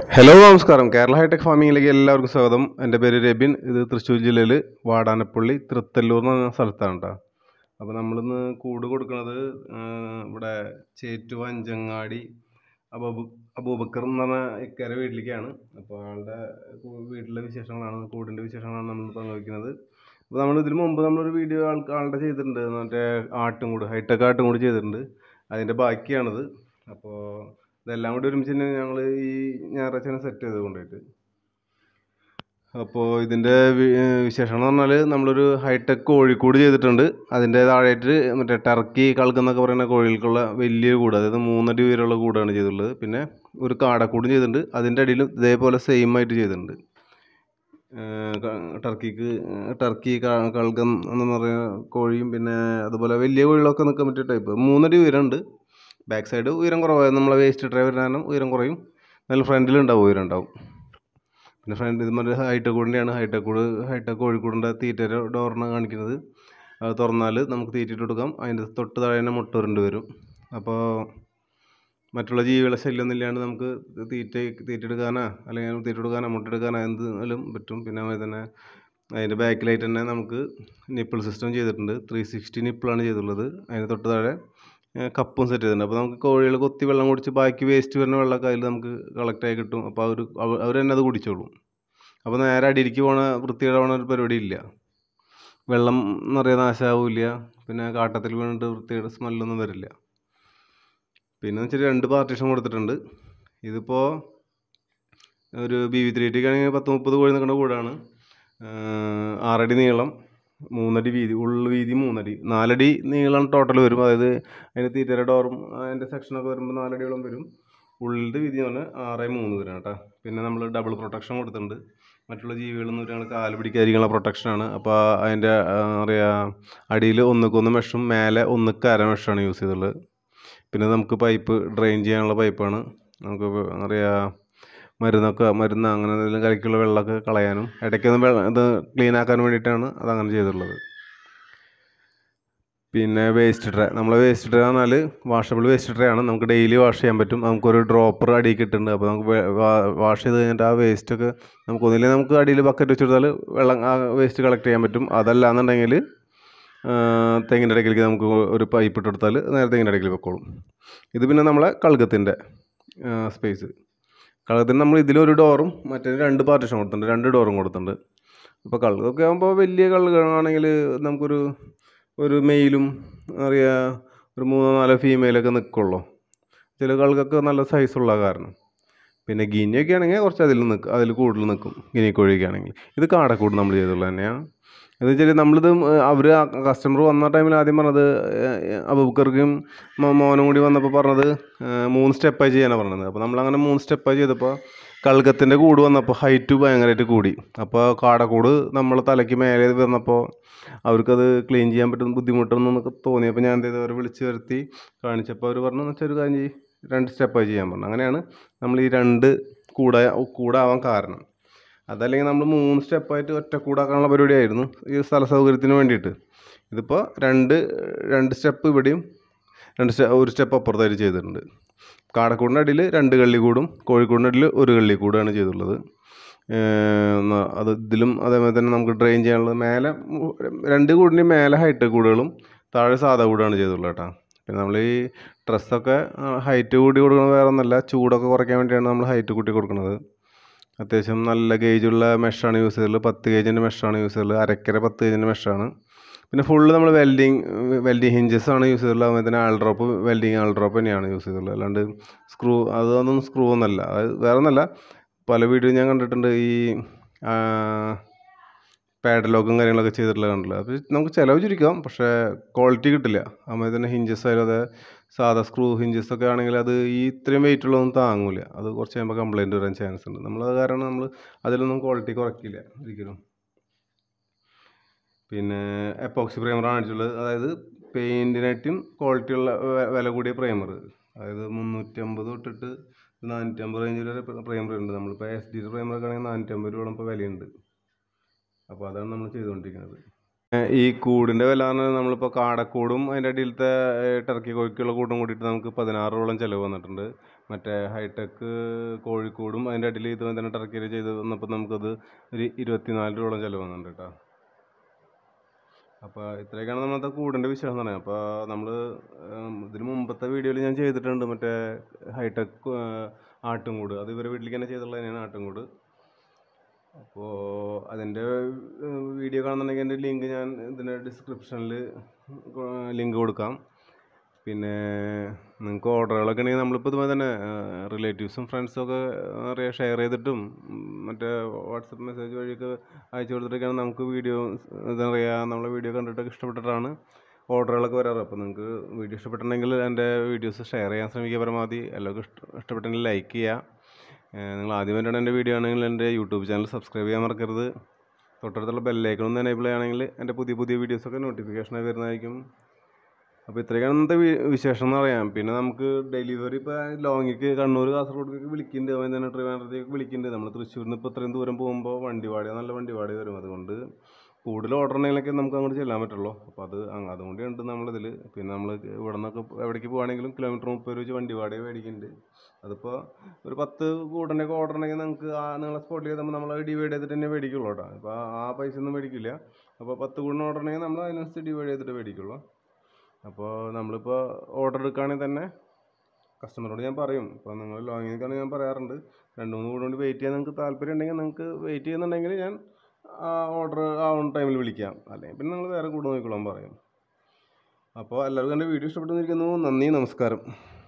hello നമസ്കാരം Kerala hi tech ഫാമിങ്ങിലേക്ക് എല്ലാവർക്കും സ്വാഗതം എൻ്റെ പേര് രബിൻ ഇത് തൃശ്ശൂർ ജില്ലയിൽ വാടാനപ്പള്ളി തൃത്തല്ലൂർ എന്ന് പറഞ്ഞ സ്ഥലത്താണ് കേട്ടോ അപ്പോൾ നമ്മളിന്ന് കൂട് കൊടുക്കുന്നത് ആ, ഇവിടെ ചേറ്റുവ അഞ്ചങ്ങാടി അബൂബ അബൂബക്കർ എന്ന് പറഞ്ഞ ഇക്കരെ വീട്ടിലേക്കാണ് അപ്പോൾ ആളുടെ കൂ- വീട്ടിലെ വിശേഷങ്ങളാണ് കൂടിൻ്റെ വിശേഷങ്ങളാണ് നമ്മൾ പങ്കുവയ്ക്കുന്നത് അപ്പോൾ നമ്മൾ ഇതിന് മുമ്പ് നമ്മളൊരു വീഡിയോ ആൾക്ക് ആളുടെ ചെയ്തിട്ടുണ്ട് മറ്റേ ആട്ടും കൂട് ഹൈടെക് ആട്ടും കൂടി ചെയ്തിട്ടുണ്ട് അതിൻ്റെ ബാക്കിയാണിത് അപ്പോൾ ഇതെല്ലാം കൂടി ഒരുമിച്ച് തന്നെ ഞങ്ങൾ ഈ ഞായറാഴ്ച സെറ്റ് ചെയ്ത് കൊണ്ടുപോയിട്ട് അപ്പോൾ ഇതിൻ്റെ വി- ഏർ വിശേഷം എന്ന് പറഞ്ഞാൽ നമ്മളൊരു ഹൈടെക് കോഴിക്കൂട് ചെയ്തിട്ടുണ്ട് അതിൻ്റെ താഴെയായിട്ട് മറ്റേ ടർക്കി കൾക്കെന്നൊക്കെ പറയുന്ന കോഴികൾക്കുള്ള വലിയൊരു കൂട് അതായത് മൂന്നടി ഉയരമുള്ള കൂടാണ് ചെയ്തിട്ടുള്ളത് പിന്നെ ഒരു കാടക്കൂടും ചെയ്തിട്ടുണ്ട് അതിൻ്റെ അടിയിലും ഇതേപോലെ സെയിം ആയിട്ട് ചെയ്തിട്ടുണ്ട് ഏർ ക- ടർക്കിക്ക് ഏർ ടർക്കി ക- കൾക്കം എന്ന് പറയുന്ന കോഴിയും പിന്നെ അതുപോലെ വലിയ കോഴികളൊക്കെ നിൽക്കാൻ പറ്റിയ ടൈപ്പ് മൂന്നടി ഉയരമുണ്ട് ബാക്ക് സൈഡ് ഉയരം കുറവാണ് നമ്മളെ വേസ്റ്റ് ട്രേ വരുന്ന കാരണം ഉയരം കുറയും നല്ല ഫ്രണ്ടിലുണ്ടാവും ഉയരം ഉണ്ടാവും പിന്നെ ഫ്രണ്ട് ഇത് മറ്റേ ഹൈടെക് കൂടിൻ്റെയാണ് ഹൈടെക് കൂട് ഹൈടെക് കോഴിക്കൂടിൻ്റെ തീറ്റയുടെ ഡോറിന് കാണിക്കുന്നത് അത് തുറന്നാൽ നമുക്ക് തീറ്റിട്ട് കൊടുക്കാം അതിൻ്റെ തൊട്ട് താഴെ തന്നെ മുട്ട ഉരുണ്ട് വരും അപ്പോൾ മറ്റുള്ള ജീവികളെ ശല്യമൊന്നും ഇല്ലാണ്ട് നമുക്ക് തീറ്റ തീറ്റ എടുക്കാനോ അല്ലെങ്കിൽ തീറ്റ കൊടുക്കാനോ മുട്ട എടുക്കാനോ എന്തെങ്കിലും പറ്റും പിന്നെ അതുപോലെ തന്നെ അതിൻ്റെ ബാക്കിലായിട്ട് തന്നെ നമുക്ക് നിപ്പിൾ സിസ്റ്റം ചെയ്തിട്ടുണ്ട് ത്രീ സിക്സ്റ്റി നിപ്പിളാണ് ചെയ്തിട്ടുള്ളത് അതിന് തൊട്ട് താഴെ ഏഹ് കപ്പും സെറ്റ് ചെയ്തിട്ടുണ്ട് അപ്പോൾ നമുക്ക് കോഴികൾ കൊത്തി വെള്ളം കുടിച്ച് ബാക്കി വേസ്റ്റ് വരുന്ന വെള്ളമൊക്കെ അതിൽ നമുക്ക് കളക്ട് ആയി കിട്ടും അപ്പോൾ അവർ അവർ തന്നെ അത് കുടിച്ചോളും അപ്പോൾ നേരെ അടിയിലേക്ക് പോണ വൃത്തികേട് പോണ ഒരു പരിപാടി ഇല്ല വെള്ളം നിറയെ നാശമാവില്ല പിന്നെ കാട്ടത്തിൽ വീണിട്ട് വൃത്തികേട് സ്മെല്ലൊന്നും വരില്ല പിന്നെ വെച്ചാൽ രണ്ട് പാർട്ടീഷൻ കൊടുത്തിട്ടുണ്ട് ഇതിപ്പോൾ ഒരു ബി വി ത്രീ ടിക്ക് ആണെങ്കിൽ പത്ത് മുപ്പത് കോഴി നിൽക്കുന്ന കൂടാണ് ഏഹ് ആറടി നീളം മൂന്നടി വീതി ഉള്ളു വീതി മൂന്നടി നാലടി നീളം ടോട്ടൽ വരും അതായത് അതിൻ്റെ തീറ്റയുടെ ഡോറും അതിൻ്റെ സെക്ഷനൊക്കെ വരുമ്പോൾ നാലടിയോളം വരും ഉള്ളിലത്തെ വീതി എന്ന് പറഞ്ഞാൽ ആറ് മൂന്ന് വരും കേട്ടോ പിന്നെ നമ്മൾ ഡബിൾ പ്രൊട്ടക്ഷൻ കൊടുത്തിട്ടുണ്ട് മറ്റുള്ള ജീവികളൊന്നും ഞങ്ങൾ കാല് പിടിക്കാതിരിക്കാനുള്ള പ്രൊട്ടക്ഷനാണ് അപ്പോൾ അതിൻ്റെ എന്താ പറയുക അടിയിൽ ഒന്നുക്കൊന്ന് മെഷും മേലെ ഒന്നുക്ക് അര മെഷാണ് യൂസ് ചെയ്തിട്ടുള്ളത് പിന്നെ നമുക്ക് പൈപ്പ് ഡ്രെയിൻ ചെയ്യാനുള്ള പൈപ്പാണ് നമുക്ക് എന്താ പറയുക മരുന്നൊക്കെ മരുന്ന് അങ്ങനെ എന്തെങ്കിലും കലക്കിയുള്ള വെള്ളമൊക്കെ കളയാനും ഇടയ്ക്കൊന്ന് വെള്ളം ഇത് ക്ലീൻ ആക്കാൻ വേണ്ടിയിട്ടാണ് അതങ്ങനെ ചെയ്തിട്ടുള്ളത് പിന്നെ വേസ്റ്റ് ട്രേ നമ്മളെ വേസ്റ്റ് ട്രേ പറഞ്ഞാൽ വാഷബിൾ വേസ്റ്റ് ട്രേ ആണ് നമുക്ക് ഡെയിലി വാഷ് ചെയ്യാൻ പറ്റും നമുക്കൊരു ഡ്രോപ്പർ അടിയിൽ ഇട്ടിട്ടുണ്ട് അപ്പോൾ നമുക്ക് വാഷ് ചെയ്ത് കഴിഞ്ഞിട്ട് ആ വേസ്റ്റൊക്കെ നമുക്ക് ഒന്നില്ലെങ്കിൽ നമുക്ക് അടിയിൽ ബക്കറ്റ് വെച്ച് കൊടുത്താൽ വെള്ളം ആ വേസ്റ്റ് കളക്ട് ചെയ്യാൻ പറ്റും അതല്ല എന്നുണ്ടെങ്കിൽ തെങ്ങിൻ്റെ ഇടയ്ക്കിലേക്ക് നമുക്ക് ഒരു പൈപ്പ് ഇട്ട് കൊടുത്താൽ നേരെ തെങ്ങിൻ്റെ ഇടയ്ക്കിൽ വെക്കോളും ഇത് പിന്നെ നമ്മളെ കഴുകത്തിൻ്റെ സ്പേസ് കഴുകത്തിന് നമ്മൾ ഇതിലൊരു ഡോറും മറ്റേ രണ്ട് പാർട്ടീഷൻ കൊടുത്തിട്ടുണ്ട് രണ്ട് ഡോറും കൊടുത്തിട്ടുണ്ട് അപ്പോൾ കഴുകൊക്കെ ആകുമ്പോൾ വലിയ കഴുകാണെങ്കിൽ നമുക്കൊരു ഒരു മെയിലും അറിയാ ഒരു മൂന്നോ നാലോ ഫീമെയിലൊക്കെ നിൽക്കുള്ളൂ ചില കഴുകൊക്കെ നല്ല സൈസുള്ള കാരണം പിന്നെ ഗിനിയൊക്കെ ആണെങ്കിൽ കുറച്ച് അതിൽ നിൽക്കും അതിൽ കൂടുതൽ നിൽക്കും ഗിനി കോഴിയൊക്കെ ആണെങ്കിൽ ഇത് കാടക്കൂട് നമ്മൾ ചെയ്തുള്ളത് തന്നെയാണ് എന്ന് വെച്ചാൽ നമ്മളിത് അവർ കസ്റ്റമർ വന്ന ടൈമിൽ ആദ്യം പറഞ്ഞത് അബൂബക്കർക്കും മോ- മോനും കൂടി വന്നപ്പോൾ പറഞ്ഞത് ഏഹ് മൂന്ന് സ്റ്റെപ്പായി ചെയ്യാനാണ് പറഞ്ഞത് അപ്പോൾ നമ്മളങ്ങനെ മൂന്ന് സ്റ്റെപ്പായി ചെയ്തപ്പോൾ കഴുകത്തിൻ്റെ കൂട് വന്നപ്പോൾ ഹൈറ്റ് ഭയങ്കരമായിട്ട് കൂടി അപ്പോൾ കാടക്കൂട് നമ്മളെ തലയ്ക്ക് മേലെ വന്നപ്പോൾ അവർക്കത് ക്ലീൻ ചെയ്യാൻ പറ്റുന്ന ബുദ്ധിമുട്ടൊന്നും തോന്നിയപ്പോൾ ഞാൻ എന്ത് ചെയ്തു അവരെ വിളിച്ച് വരുത്തി കാണിച്ചപ്പോൾ അവർ പറഞ്ഞു "എന്ന് വെച്ചാൽ ഒരു കാര്യം ചെയ്യ് രണ്ട് സ്റ്റെപ്പായി ചെയ്യാൻ പറഞ്ഞു അങ്ങനെയാണ് നമ്മൾ ഈ രണ്ട് കൂട കൂടാവാൻ കാരണം അതല്ലെങ്കിൽ നമ്മൾ മൂന്ന് സ്റ്റെപ്പായിട്ട് ഒറ്റ കൂടാക്കാനുള്ള പരിപാടിയായിരുന്നു ഈ സ്ഥല സൗകര്യത്തിന് വേണ്ടിയിട്ട് ഇതിപ്പോൾ രണ്ട് രണ്ട് സ്റ്റെപ്പ് ഇവിടെയും രണ്ട് സ്റ്റെ ഒരു സ്റ്റെപ്പ് അപ്പുറത്തായിട്ട് ചെയ്തിട്ടുണ്ട് കാടക്കൂടിൻ്റെ അടിയിൽ രണ്ട് കള്ളിക്കൂടും കോഴിക്കൂടിൻ്റെ അടിയിൽ ഒരു കള്ളിക്കൂടാണ് ചെയ്തിട്ടുള്ളത് ഏഹ് ന- അത് ഇതിലും അതേപോലെ തന്നെ നമുക്ക് ഡ്രെയിൻ ചെയ്യാനുള്ളത് മേലെ മു- രണ്ട് കൂടിൻ്റെയും മേലെ ഹൈടെക് കൂടുകളും താഴെ സാധാ കൂടാണ് ചെയ്തിട്ടുള്ളത് കേട്ടോ പിന്നെ നമ്മൾ ഈ ഡ്രസ്സൊക്കെ ഹൈറ്റ് കൂട്ടി കൊടുക്കുന്നത് വേറെ ഒന്നല്ല ചൂടൊക്കെ കുറയ്ക്കാൻ വേണ്ടിയാണ് നമ്മൾ ഹൈറ്റ് കൂട്ടി കൊടുക്കുന്നത് അത്യാവശ്യം നല്ല ഗേജുള്ള മെഷാണ് യൂസ് ചെയ്തിട്ടുള്ളത് പത്ത് ഗേജിൻ്റെ മെഷാണ് യൂസ് ചെയ്തിട്ടുള്ളത് അരക്കര പത്ത് ഗേജിൻ്റെ മെഷാണ് പിന്നെ ഫുള്ള് നമ്മൾ വെൽഡിങ് വെൽഡിങ് ഹിഞ്ചസ് ആണ് യൂസ് ചെയ്തിട്ടുള്ളത് അതുപോലെ തന്നെ all drop welding all drop തന്നെയാണ് യൂസ് ചെയ്തിട്ടുള്ളത് അല്ലാണ്ട് സ്ക്രൂ അതൊന്നും സ്ക്രൂ ഒന്നല്ല അത് വേറെ ഒന്നല്ല പല വീഡിയോ ഞാൻ കണ്ടിട്ടുണ്ട് ഈ പാഡലോക്കും കാര്യങ്ങളൊക്കെ ചെയ്തിട്ടുള്ളത് കണ്ടില്ല അപ്പോൾ നമുക്ക് ചിലവ് ചുരുക്കാം പക്ഷേ ക്വാളിറ്റി കിട്ടില്ല അതുപോലെ തന്നെ ഹിഞ്ചസ് ആയാലും അതെ സാധാ സ്ക്രൂ ഹിഞ്ചസ് ഒക്കെ ആണെങ്കിൽ അത് ഈ ഇത്രയും വെയിറ്റ് ഉള്ളതൊന്നും താങ്ങൂല അത് കുറച്ച് കഴിയുമ്പോൾ കംപ്ലൈൻറ്റ് വരാൻ ചാൻസ് ഉണ്ട് നമ്മളത് കാരണം നമ്മൾ അതിലൊന്നും ക്വാളിറ്റി കുറയ്ക്കില്ല ഒരിക്കലും പിന്നെ എപ്പോക്സി പ്രൈമറാണ് അടിച്ചുള്ളത് അതായത് പെയിൻറ്റിനായിട്ടും ക്വാളിറ്റി ഉള്ള വെ- വില കൂടിയ പ്രൈമർ അതായത് മുന്നൂറ്റമ്പത് തൊട്ടിട്ട് നാനൂറ്റമ്പത് റേഞ്ച് വരെ പ്രൈമർ ഉണ്ട് നമ്മളിപ്പോൾ എസ് ഡി പ്രൈമറൊക്കെ ആണെങ്കിൽ നാനൂറ്റമ്പത് രൂപയോളം ഇപ്പോൾ വിലയുണ്ട് അപ്പോൾ അതാണ് നമ്മൾ ചെയ്തുകൊണ്ടിരിക്കുന്നത് ഏഹ് ഈ കൂടിൻ്റെ വില എന്ന് പറഞ്ഞാൽ നമ്മളിപ്പോൾ കാടക്കൂടും അതിൻ്റെ അടിയിലത്തെ ഏഹ് ടർക്കി കോഴിക്കുള്ള കൂട്ടും കൂടിയിട്ട് നമുക്ക് പതിനാറോളം ചിലവ് വന്നിട്ടുണ്ട് മറ്റേ ഹൈടെക് കോഴിക്കൂടും അതിൻ്റെ അടിയിൽ ഇത് തന്നെ ടർക്കിയിൽ ചെയ്ത് വന്നപ്പോൾ നമുക്കത് ഒരു ഇരുപത്തിനാല് രൂപയോളം ചിലവ് വന്നിട്ടുണ്ട് കേട്ടോ അപ്പോൾ ഇത്രയൊക്കെയാണ് നമ്മളത്തെ കൂടിൻ്റെ വിശേഷം എന്ന് പറയുന്നത് അപ്പോൾ നമ്മൾ ഇതിന് മുമ്പത്തെ വീഡിയോയിൽ ഞാൻ ചെയ്തിട്ടുണ്ട് മറ്റേ ഹൈടെക് ആട്ടുംകൂട് അത് ഇവരെ വീട്ടിലേക്ക് തന്നെ ചെയ്തിട്ടുള്ള തന്നെയാണ് ആട്ടുംകൂട് അപ്പോൾ അതിൻ്റെ വീഡിയോ കാണുന്നുണ്ടെങ്കിൽ എൻ്റെ ലിങ്ക് ഞാൻ ഇതിൻ്റെ ഡിസ്ക്രിപ്ഷനിൽ ലിങ്ക് കൊടുക്കാം പിന്നെ നിങ്ങൾക്ക് ഓർഡറുകളൊക്കെ ഉണ്ടെങ്കിൽ നമ്മളിപ്പോൾ ഇതുപോലെ തന്നെ റിലേറ്റീവ്സും ഫ്രണ്ട്സും ഒക്കെ അറിയാം ഷെയർ ചെയ്തിട്ടും ഉം, മറ്റേ വാട്സപ്പ് മെസ്സേജ് വഴിയൊക്കെ അയച്ചു കൊടുത്തിട്ടൊക്കെയാണ് നമുക്ക് വീഡിയോ എന്താ പറയുക നമ്മളെ വീഡിയോ കണ്ടിട്ടൊക്കെ ഇഷ്ടപ്പെട്ടിട്ടാണ് ഓർഡറുകളൊക്കെ വരാറ് അപ്പോൾ നിങ്ങൾക്ക് വീഡിയോ ഇഷ്ടപ്പെട്ടിട്ടുണ്ടെങ്കിൽ എൻ്റെ വീഡിയോസ് ഷെയർ ചെയ്യാൻ ശ്രമിക്കുക പരമാവധി എല്ലാവർക്കും ഇഷ്ട ഇഷ്ടപ്പെട്ടെങ്കിൽ ലൈക്ക് ചെയ്യുക ഏഹ് നിങ്ങൾ ആദ്യമായിട്ടാണ് എൻ്റെ വീഡിയോ ആണെങ്കിൽ എൻ്റെ യൂട്യൂബ് ചാനൽ സബ്സ്ക്രൈബ് ചെയ്യാൻ മറക്കരുത് തൊട്ടടുത്തുള്ള ബെല്ലൈക്കൺ ഒന്ന് എനേബിൾ ചെയ്യുകയാണെങ്കിൽ എൻ്റെ പുതിയ പുതിയ വീഡിയോസൊക്കെ നോട്ടിഫിക്കേഷനായി വരുന്നതായിരിക്കും അപ്പോൾ ഇത്രയൊക്കെയാണ് ഇന്നത്തെ വി- വിശേഷം എന്ന് പറയാം പിന്നെ നമുക്ക് ഡെലിവറി ഇപ്പോൾ ലോങ്ങിക്ക് കണ്ണൂർ കാസർഗോഡേക്ക് വിളിക്കുന്നുണ്ട് അതുപോലെ തന്നെ ട്രിവാൻഡ്രത്തേക്ക് വിളിക്കുന്നുണ്ട് നമ്മൾ തൃശ്ശൂരിൽ നിന്ന് ഇപ്പോൾ ഇത്രയും ദൂരം പോകുമ്പോൾ വണ്ടി വാടക നല്ല വണ്ടി വാടക വരും അതുകൊണ്ട് കൂടുതൽ ഓർഡർ ഉണ്ടെങ്കിലൊക്കെ നമുക്ക് അങ്ങോട്ട് ചെല്ലാൻ പറ്റുള്ളൂ അപ്പോൾ അത് അങ്ങ് അതുകൊണ്ടുണ്ട് നമ്മളിതിൽ പിന്നെ നമ്മൾ ഇവിടെ നിന്നൊക്കെ എവിടേക്ക് പോകുകയാണെങ്കിലും കിലോമീറ്റർ മുപ്പത് രൂപ വെച്ച് വണ്ടി വാടക മേടിക്കുന്നുണ്ട് അതിപ്പോൾ ഒരു പത്ത് കൂടൻ്റെ ഒക്കെ ഓർഡർ ഉണ്ടെങ്കിൽ നമുക്ക് ആ നിങ്ങളെ സ്പോട്ടിൽ ചെയ്തുമ്പോൾ നമ്മൾ ഡിവൈഡ് ചെയ്തിട്ട് തന്നെ മേടിക്കുള്ളൂ കേട്ടോ അപ്പോൾ ആ പൈസ ഒന്നും മേടിക്കില്ല അപ്പോൾ പത്ത് കൂടിന് ഓർഡർ ഉണ്ടെങ്കിൽ നമ്മൾ അതിനനുസരിച്ച് ഡിവൈഡ് ചെയ്തിട്ട് മേടിക്കുള്ളൂ അപ്പോൾ നമ്മളിപ്പോൾ ഓർഡർ എടുക്കുകയാണെങ്കിൽ തന്നെ കസ്റ്റമറോട് ഞാൻ പറയും ഇപ്പോൾ നിങ്ങൾ ലോങ്ങിലേക്കാണ് ഞാൻ പറയാറുണ്ട് രണ്ട് മൂന്ന് കൂടെ കൊണ്ട് വെയിറ്റ് ചെയ്യാൻ നിങ്ങൾക്ക് താല്പര്യം ഉണ്ടെങ്കിൽ നിങ്ങൾക്ക് വെയിറ്റ് ചെയ്യുന്നുണ്ടെങ്കിൽ ഞാൻ ആ ഓർഡർ ആവുന്ന ടൈമിൽ വിളിക്കാം അല്ലെങ്കിൽ പിന്നെ നിങ്ങൾ വേറെ കൂടെ നോക്കിക്കോളാൻ പറയും അപ്പോൾ എല്ലാവർക്കും എൻ്റെ വീഡിയോ ഇഷ്ടപ്പെട്ടെന്നിരിക്കുന്നു നന്ദി നമസ്കാരം